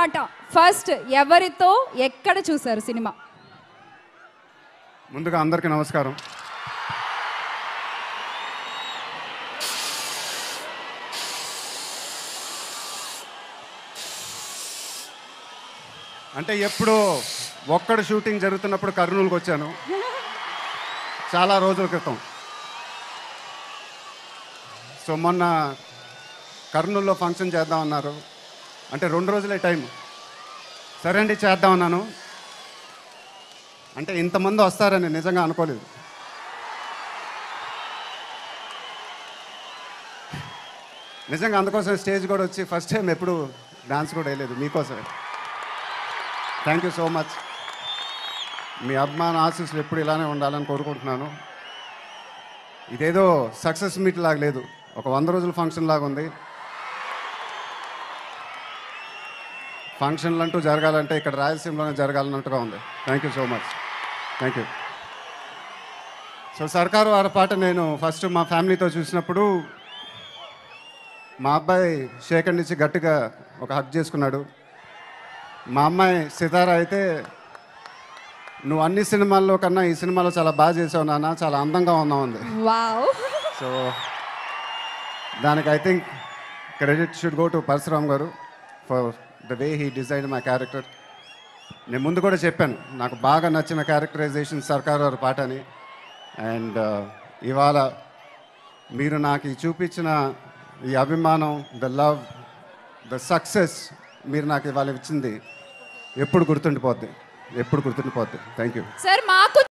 అనమాట ఫస్ట్ ఎవరితో ఎక్కడ చూసారు సినిమా ముందుగా అందరికీ నమస్కారం అంటే ఎప్పుడో ఒక్కడ షూటింగ్ జరుగుతున్నప్పుడు కర్నూలుకి వచ్చాను చాలా రోజుల క్రితం సో మొన్న కర్నూలులో ఫంక్షన్ చేద్దామన్నారు అంటే రెండు రోజులే టైం సరే అండి చేద్దామన్నాను అంటే ఇంతమంది వస్తారని నిజంగా అనుకోలేదు నిజంగా అందుకోసం స్టేజ్ కూడా వచ్చి ఫస్ట్ టైం ఎప్పుడు డాన్స్ కూడా వేయలేదు మీకోసమే థ్యాంక్ యూ సో మచ్ మీ అభిమాన ఆశీస్సులు ఎప్పుడు ఇలానే ఉండాలని కోరుకుంటున్నాను ఇదేదో సక్సెస్ మీట్ లాగా లేదు ఒక వంద రోజుల ఫంక్షన్ లాగా ఉంది ఫంక్షన్లు అంటూ జరగాలంటే ఇక్కడ రాయలసీమలోనే జరగాలన్నట్టుగా ఉంది thank you so much thank you so సర్కారు వారి పాట నేను ఫస్ట్ మా ఫ్యామిలీతో చూసినప్పుడు మా అబ్బాయి షేకండ్ ఇచ్చి గట్టిగా ఒక హక్ చేసుకున్నాడు మా అమ్మాయి సితార అయితే నువ్వు అన్ని సినిమాల్లో కన్నా ఈ సినిమాలో చాలా బాగా చేసావు నాన్న చాలా అందంగా ఉన్నావు ఉంది వావ్ సో దానికి I think credit should go to Parashuram garu for the way he design my character నేను ముందు కూడా చెప్పాను నాకు బాగా నచ్చిన క్యారెక్టరైజేషన్ సర్కార్ వారి పాట అని అండ్ ఇవాళ మీరు నాకు ఈ చూపించిన ఈ అభిమానం ద లవ్ ద సక్సెస్ మీరు నాకు ఇవాళ ఇచ్చింది ఎప్పుడు గుర్తుండిపోద్ది ఎప్పుడు గుర్తుండిపోద్ది థ్యాంక్ యూ సార్ మాకు